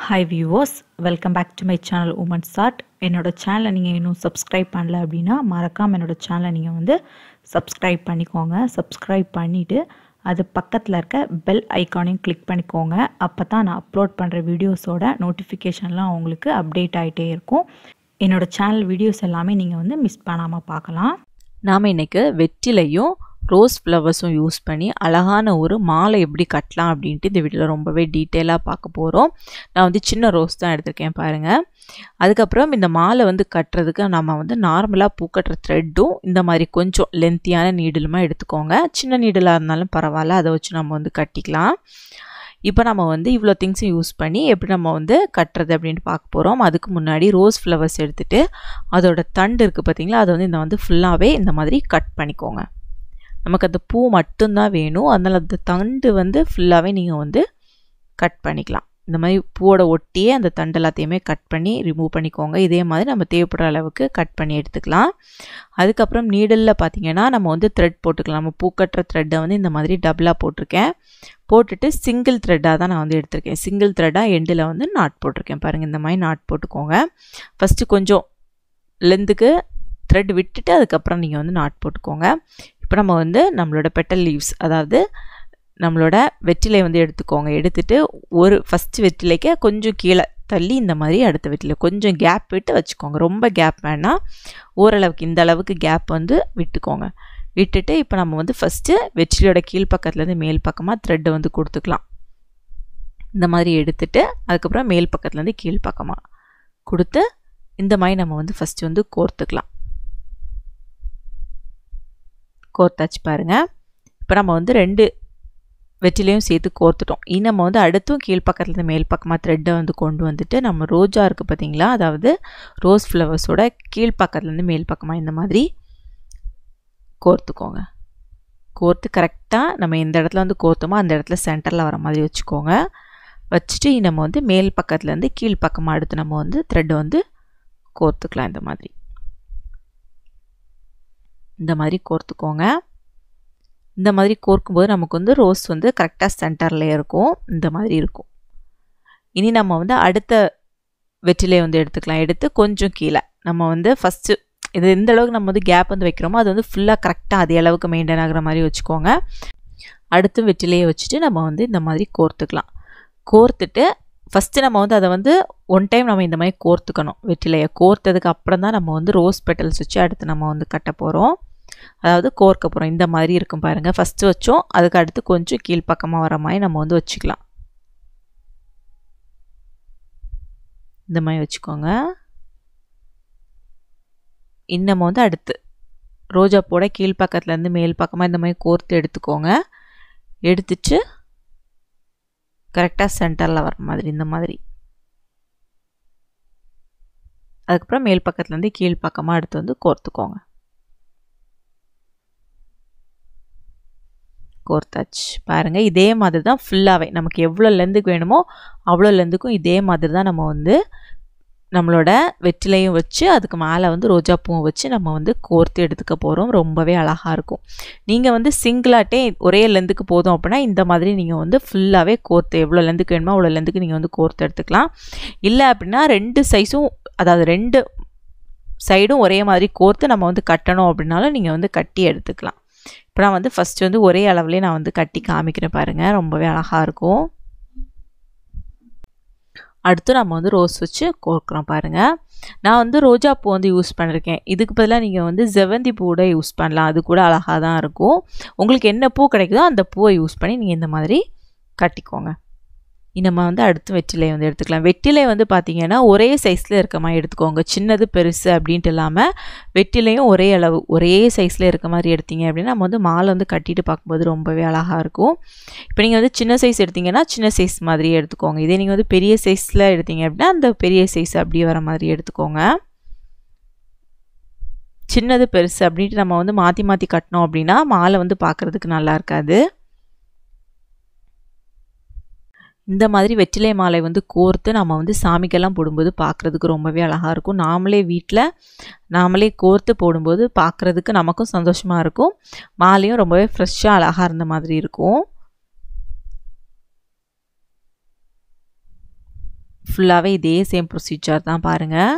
hi viewers welcome back to my channel women's art என்னோட சேனலை நீங்கள் இன்னும் சப்ஸ்கிரைப் பண்ணல அப்படின்னா மறக்காமல் என்னோட சேனலை நீங்கள் வந்து சப்ஸ்கிரைப் பண்ணிக்கோங்க சப்ஸ்கிரைப் பண்ணிவிட்டு அது பக்கத்தில் இருக்க பெல் ஐக்கானையும் கிளிக் பண்ணிக்கோங்க அப்போ தான் நான் அப்லோட் பண்ணுற வீடியோஸோட நோட்டிஃபிகேஷன்லாம் உங்களுக்கு அப்டேட் ஆகிட்டே இருக்கும் என்னோடய சேனல் வீடியோஸ் எல்லாமே நீங்கள் வந்து மிஸ் பண்ணாமல் பார்க்கலாம் நாம் இன்றைக்கி வெற்றிலையும் ரோஸ் ஃப்ளவர்ஸும் யூஸ் பண்ணி அழகான ஒரு மாலை எப்படி கட்டலாம் அப்படின்ட்டு இந்த வீடியோவில் ரொம்பவே டீட்டெயிலாக பார்க்க போகிறோம் நான் வந்து சின்ன ரோஸ் தான் எடுத்திருக்கேன் பாருங்கள் அதுக்கப்புறம் இந்த மாலை வந்து கட்டுறதுக்கு நம்ம வந்து நார்மலாக பூக்கட்டுற த்ரெட்டும் இந்த மாதிரி கொஞ்சம் லென்த்தியான நீடிலுமா எடுத்துக்கோங்க சின்ன நீடிலாக இருந்தாலும் பரவாயில்ல அதை வச்சு நம்ம வந்து கட்டிக்கலாம் இப்போ நம்ம வந்து இவ்வளோ திங்ஸும் யூஸ் பண்ணி எப்படி நம்ம வந்து கட்டுறது அப்படின்ட்டு பார்க்க போகிறோம் அதுக்கு முன்னாடி ரோஸ் ஃப்ளவர்ஸ் எடுத்துகிட்டு அதோட தண்டு இருக்குது பார்த்தீங்களா அதை வந்து இந்த வந்து ஃபுல்லாகவே இந்த மாதிரி கட் பண்ணிக்கோங்க நமக்கு அந்த பூ மட்டும்தான் வேணும் அதனால் அந்த தண்டு வந்து ஃபுல்லாகவே நீங்கள் வந்து கட் பண்ணிக்கலாம் இந்த மாதிரி பூவோட ஒட்டியே அந்த தண்டு எல்லாத்தையுமே கட் பண்ணி ரிமூவ் பண்ணிக்கோங்க இதே மாதிரி நம்ம தேவைப்படுற அளவுக்கு கட் பண்ணி எடுத்துக்கலாம் அதுக்கப்புறம் நீடலில் பார்த்தீங்கன்னா நம்ம வந்து த்ரெட் போட்டுக்கலாம் நம்ம பூக்கட்டுற த்ரெட்டை வந்து இந்த மாதிரி டபுளாக போட்டிருக்கேன் போட்டுட்டு சிங்கிள் த்ரெட்டாக தான் நான் வந்து எடுத்திருக்கேன் சிங்கிள் த்ரெட்டாக எண்டில் வந்து நாட் போட்டிருக்கேன் பாருங்கள் இந்த மாதிரி நாட் போட்டுக்கோங்க ஃபஸ்ட்டு கொஞ்சம் லென்த்துக்கு த்ரெட் விட்டுட்டு அதுக்கப்புறம் நீங்கள் வந்து நாட் போட்டுக்கோங்க இப்போ நம்ம வந்து நம்மளோட பெட்டல் லீவ்ஸ் அதாவது நம்மளோட வெற்றிலை வந்து எடுத்துக்கோங்க எடுத்துகிட்டு ஒரு ஃபஸ்ட்டு வெற்றிலைக்கு கொஞ்சம் கீழே தள்ளி இந்த மாதிரி அடுத்த வெற்றிலை கொஞ்சம் கேப் விட்டு வச்சுக்கோங்க ரொம்ப கேப் வேணால் ஓரளவுக்கு இந்த அளவுக்கு கேப் வந்து விட்டுக்கோங்க விட்டுட்டு இப்போ நம்ம வந்து ஃபஸ்ட்டு வெற்றிலையோட கீழ்ப்பக்கத்துலேருந்து மேல் பக்கமாக த்ரெட்டை வந்து கொடுத்துக்கலாம் இந்த மாதிரி எடுத்துட்டு அதுக்கப்புறம் மேல் பக்கத்துலேருந்து கீழ்ப்பக்கமாக கொடுத்து இந்த மாதிரி நம்ம வந்து ஃபஸ்ட்டு வந்து கோர்த்துக்கலாம் கோர்த்தாச்சு பாருங்கள் இப்போ நம்ம வந்து ரெண்டு வெற்றிலையும் சேர்த்து கோர்த்துட்டோம் இனி நம்ம வந்து அடுத்தும் கீழ்ப்பக்கத்துலேருந்து மேல் பக்கமாக த்ரெட்டை வந்து கொண்டு வந்துட்டு நம்ம ரோஜா இருக்குது பார்த்தீங்களா அதாவது ரோஸ் ஃப்ளவர்ஸோட கீழ்ப்பக்கத்துலேருந்து மேல் பக்கமாக இந்த மாதிரி கோர்த்துக்கோங்க கோர்த்து கரெக்டாக நம்ம எந்த இடத்துல வந்து கோர்த்தோமோ அந்த இடத்துல சென்டரில் வர மாதிரி வச்சுக்கோங்க வச்சுட்டு நம்ம வந்து மேல் பக்கத்துலேருந்து கீழ் பக்கமாக அடுத்து நம்ம வந்து த்ரெட்டை வந்து கோர்த்துக்கலாம் இந்த மாதிரி இந்த மாதிரி கோர்த்துக்கோங்க இந்த மாதிரி கோர்க்கும்போது நமக்கு வந்து ரோஸ் வந்து கரெக்டாக சென்டரில் இருக்கும் இந்த மாதிரி இருக்கும் இனி நம்ம வந்து அடுத்த வெற்றிலையை வந்து எடுத்துக்கலாம் எடுத்து கொஞ்சம் கீழே நம்ம வந்து ஃபஸ்ட்டு இது எந்த அளவுக்கு நம்ம வந்து கேப் வந்து வைக்கிறோமோ அது வந்து ஃபுல்லாக கரெக்டாக அதே அளவுக்கு மெயின்டைன் ஆகிற மாதிரி வச்சுக்கோங்க அடுத்து வெற்றிலையை வச்சுட்டு நம்ம வந்து இந்த மாதிரி கோர்த்துக்கலாம் கோர்த்துட்டு ஃபஸ்ட்டு நம்ம வந்து அதை வந்து ஒன் டைம் நம்ம இந்த மாதிரி கோர்த்துக்கணும் வெற்றிலையை கோர்த்ததுக்கு அப்புறம் தான் நம்ம வந்து ரோஸ் பெட்டல்ஸ் வச்சு அடுத்து நம்ம வந்து கட்ட போகிறோம் அதாவது கோர்க்க போகிறோம் இந்த மாதிரி இருக்கும் பாருங்கள் ஃபஸ்ட்டு வச்சோம் அதுக்கு அடுத்து கொஞ்சம் கீழ்ப்பக்கமாக வர மாதிரி நம்ம வந்து வச்சுக்கலாம் இந்த மாதிரி வச்சுக்கோங்க இன்னமும் வந்து அடுத்து ரோஜா போட கீழ்ப்பக்கத்துலேருந்து மேல் பக்கமாக இந்த மாதிரி கோர்த்து எடுத்துக்கோங்க எடுத்துட்டு கரெக்டாக சென்டரில் வர மாதிரி இந்த மாதிரி அதுக்கப்புறம் மேல் பக்கத்துலேருந்து கீழ் பக்கமாக எடுத்து வந்து கோர்த்துக்கோங்க கோர்த்தாச்சு பாருங்கள் இதே மாதிரி தான் ஃபுல்லாகவே நமக்கு எவ்வளோ லெந்துக்கு வேணுமோ அவ்வளோ லெந்துக்கும் இதே மாதிரி தான் நம்ம வந்து நம்மளோட வெற்றிலையும் வச்சு அதுக்கு மேலே வந்து ரோஜா பூவை வச்சு நம்ம வந்து கோர்த்து எடுத்துக்க போகிறோம் ரொம்பவே அழகாக இருக்கும் நீங்கள் வந்து சிங்கிளாட்டே ஒரே லெந்துக்கு போதும் அப்படின்னா இந்த மாதிரி நீங்கள் வந்து ஃபுல்லாகவே கோர்த்து எவ்வளோ லெந்துக்கு வேணுமோ அவ்வளோ லெந்துக்கு நீங்கள் வந்து கோர்த்து எடுத்துக்கலாம் இல்லை அப்படின்னா ரெண்டு சைஸும் அதாவது ரெண்டு சைடும் ஒரே மாதிரி கோர்த்து நம்ம வந்து கட்டணும் அப்படின்னாலும் நீங்கள் வந்து கட்டி எடுத்துக்கலாம் இப்போ நான் வந்து ஃபஸ்ட்டு வந்து ஒரே அளவுலேயே நான் வந்து கட்டி காமிக்கிறேன் பாருங்கள் ரொம்பவே அழகாக இருக்கும் அடுத்து நம்ம வந்து ரோஸ் வச்சு கோர்க்குறோம் பாருங்கள் நான் வந்து ரோஜா பூ வந்து யூஸ் பண்ணியிருக்கேன் இதுக்கு பதிலாக நீங்கள் வந்து செவந்தி பூவோட யூஸ் பண்ணலாம் அது கூட அழகாக தான் இருக்கும் உங்களுக்கு என்ன பூ கிடைக்குதோ அந்த பூவை யூஸ் பண்ணி நீங்கள் இந்த மாதிரி கட்டிக்கோங்க நம்ம வந்து அடுத்து வெற்றிலை வந்து எடுத்துக்கலாம் வெற்றிலை வந்து பார்த்திங்கன்னா ஒரே சைஸில் இருக்க மாதிரி எடுத்துக்கோங்க சின்னது பெருசு அப்படின்ட்டு இல்லாமல் வெற்றிலையும் ஒரே அளவு ஒரே சைஸில் இருக்க மாதிரி எடுத்தீங்க அப்படின்னா நம்ம வந்து மாலை வந்து கட்டிட்டு பார்க்கும்போது ரொம்பவே அழகாக இருக்கும் இப்போ நீங்கள் வந்து சின்ன சைஸ் எடுத்திங்கன்னா சின்ன சைஸ் மாதிரியே எடுத்துக்கோங்க இதே நீங்கள் வந்து பெரிய சைஸில் எடுத்தீங்க அப்படின்னா அந்த பெரிய சைஸ் அப்படியே வர மாதிரி எடுத்துக்கோங்க சின்னது பெருசு அப்படின்ட்டு நம்ம வந்து மாற்றி மாற்றி கட்டினோம் அப்படின்னா மாலை வந்து பார்க்குறதுக்கு நல்லா இருக்காது இந்த மாதிரி வெற்றிலை மாலை வந்து கோர்த்து நம்ம வந்து சாமிக்கெல்லாம் போடும்போது பார்க்குறதுக்கு ரொம்பவே அழகாக இருக்கும் நாமளே வீட்டில் நாமளே கோர்த்து போடும்போது பார்க்குறதுக்கு நமக்கும் சந்தோஷமாக இருக்கும் மாலையும் ரொம்பவே ஃப்ரெஷ்ஷாக அழகாக இருந்த மாதிரி இருக்கும் ஃபுல்லாகவே இதே சேம் ப்ரொசீஜர் தான் பாருங்கள்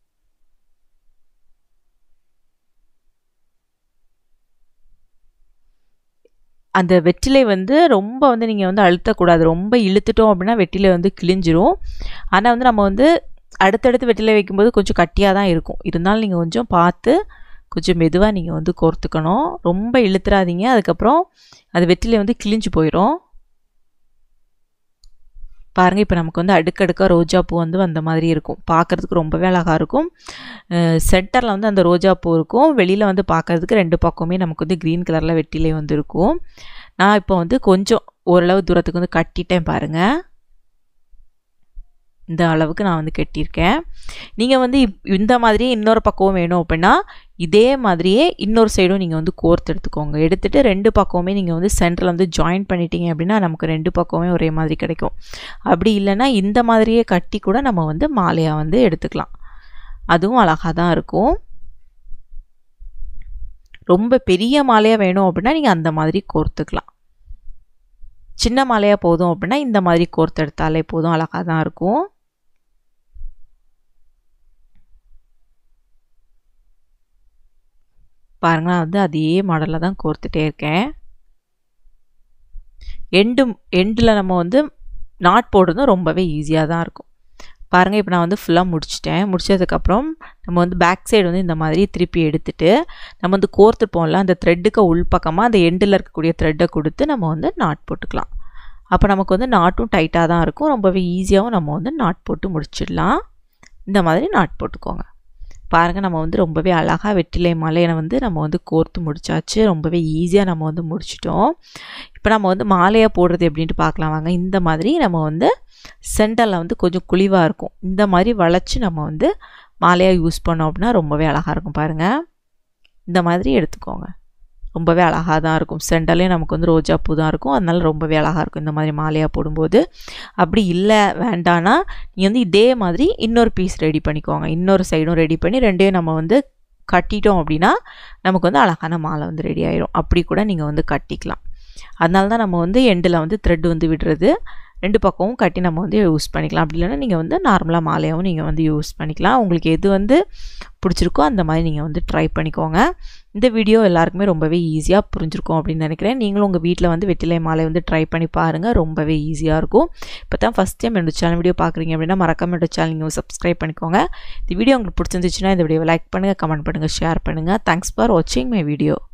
அந்த வெற்றிலை வந்து ரொம்ப வந்து நீங்கள் வந்து அழுத்தக்கூடாது ரொம்ப இழுத்துட்டோம் அப்படின்னா வெற்றிலை வந்து கிழிஞ்சிரும் ஆனால் வந்து நம்ம வந்து அடுத்தடுத்து வெற்றிலை வைக்கும்போது கொஞ்சம் கட்டியாக தான் இருக்கும் இருந்தாலும் நீங்கள் கொஞ்சம் பார்த்து கொஞ்சம் மெதுவாக நீங்கள் வந்து கோர்த்துக்கணும் ரொம்ப இழுத்துறாதீங்க அதுக்கப்புறம் அது வெற்றிலை வந்து கிழிஞ்சு போயிடும் பாருங்கள் இப்போ நமக்கு வந்து அடுக்கடுக்காக ரோஜா பூ வந்து அந்த மாதிரி இருக்கும் பார்க்குறதுக்கு ரொம்பவே அழகாக இருக்கும் சென்டரில் வந்து அந்த ரோஜா பூ இருக்கும் வெளியில் வந்து பார்க்குறதுக்கு ரெண்டு பக்கமே நமக்கு வந்து க்ரீன் கலரில் வெட்டிலே வந்து இருக்கும் நான் இப்போ வந்து கொஞ்சம் ஓரளவு தூரத்துக்கு வந்து கட்டிட்டேன் பாருங்கள் இந்த அளவுக்கு நான் வந்து கட்டியிருக்கேன் நீங்கள் வந்து இந்த மாதிரியே இன்னொரு பக்கமும் வேணும் அப்படின்னா இதே மாதிரியே இன்னொரு சைடும் நீங்கள் வந்து கோர்த்து எடுத்துக்கோங்க எடுத்துகிட்டு ரெண்டு பக்கமுமே நீங்கள் வந்து சென்டரில் வந்து ஜாயின் பண்ணிட்டீங்க அப்படின்னா நமக்கு ரெண்டு பக்கமே ஒரே மாதிரி கிடைக்கும் அப்படி இல்லைன்னா இந்த மாதிரியே கட்டி கூட நம்ம வந்து மாலையாக வந்து எடுத்துக்கலாம் அதுவும் அழகாக தான் இருக்கும் ரொம்ப பெரிய மாலையாக வேணும் அப்படின்னா நீங்கள் அந்த மாதிரி கோர்த்துக்கலாம் சின்ன மாலையாக போதும் அப்படின்னா இந்த மாதிரி கோர்த்து எடுத்தாலே போதும் அழகாக தான் இருக்கும் பாருங்க நான் வந்து அதே மாடலில் தான் கோர்த்துட்டே இருக்கேன் எண்டு எண்டில் நம்ம வந்து நாட் போடுறதும் ரொம்பவே ஈஸியாக தான் இருக்கும் பாருங்கள் இப்போ நான் வந்து ஃபுல்லாக முடிச்சிட்டேன் முடிச்சதுக்கப்புறம் நம்ம வந்து பேக் சைடு வந்து இந்த மாதிரி திருப்பி எடுத்துட்டு நம்ம வந்து கோர்த்துப்போம்ல அந்த த்ரெட்டுக்கு உள்பக்கமாக அந்த எண்டில் இருக்கக்கூடிய த்ரெட்டை கொடுத்து நம்ம வந்து நாட் போட்டுக்கலாம் அப்போ நமக்கு வந்து நாட்டும் டைட்டாக தான் இருக்கும் ரொம்பவே ஈஸியாகவும் நம்ம வந்து நாட் போட்டு முடிச்சிடலாம் இந்த மாதிரி நாட் போட்டுக்கோங்க பாருங்கள் நம்ம வந்து ரொம்பவே அழகாக வெற்றிலை மாலையை வந்து நம்ம வந்து கோர்த்து முடிச்சாச்சு ரொம்பவே ஈஸியாக நம்ம வந்து முடிச்சிட்டோம் இப்போ நம்ம வந்து மாலையாக போடுறது எப்படின்ட்டு பார்க்கலாம் வாங்க இந்த மாதிரி நம்ம வந்து சென்டரில் வந்து கொஞ்சம் குழிவாக இருக்கும் இந்த மாதிரி வளைச்சி நம்ம வந்து மாலையாக யூஸ் பண்ணோம் அப்படின்னா ரொம்பவே அழகாக இருக்கும் பாருங்கள் இந்த மாதிரி எடுத்துக்கோங்க ரொம்பவே அழகாக தான் இருக்கும் சென்டர்லேயும் நமக்கு வந்து ரோஜா பூ தான் இருக்கும் அதனால ரொம்பவே அழகாக இருக்கும் இந்த மாதிரி மாலையாக போடும்போது அப்படி இல்லை வேண்டான்னா நீங்கள் வந்து இதே மாதிரி இன்னொரு பீஸ் ரெடி பண்ணிக்கோங்க இன்னொரு சைடும் ரெடி பண்ணி ரெண்டையும் நம்ம வந்து கட்டிட்டோம் அப்படின்னா நமக்கு வந்து அழகான மாலை வந்து ரெடி ஆயிரும் அப்படி கூட நீங்கள் வந்து கட்டிக்கலாம் அதனால தான் நம்ம வந்து எண்டில் வந்து த்ரெட் வந்து விடுறது ரெண்டு பக்கமும் கட்டி நம்ம வந்து யூஸ் பண்ணிக்கலாம் அப்படி இல்லைன்னா நீங்கள் வந்து நார்மலாக மாலையாகவும் நீங்கள் வந்து யூஸ் பண்ணிக்கலாம் உங்களுக்கு எது வந்து பிடிச்சிருக்கோ அந்த மாதிரி நீங்கள் வந்து ட்ரை பண்ணிக்கோங்க இந்த வீடியோ எல்லாருக்குமே ரொம்பவே ஈஸியாக புரிஞ்சிருக்கும் அப்படின்னு நினைக்கிறேன் நீங்களும் உங்கள் வீட்டில் வந்து வெற்றிலை மாலை வந்து ட்ரை பண்ணி பாருங்கள் ரொம்பவே ஈஸியாக இருக்கும் இப்போ தான் ஃபஸ்ட் டைம் என்னோட சேனல் வீடியோ பார்க்குறீங்க அப்படின்னா மறக்காம என்னோட சேனல் நீங்கள் சப்ஸ்கிரைப் பண்ணிக்கோங்க இந்த வீடியோ உங்களுக்கு பிடிச்சிருந்துச்சுன்னா இந்த வீடியோவை லைக் பண்ணுங்கள் கமெண்ட் பண்ணுங்கள் ஷேர் பண்ணுங்கள் தேங்க்ஸ் ஃபார் வாட்சிங் மை வீடியோ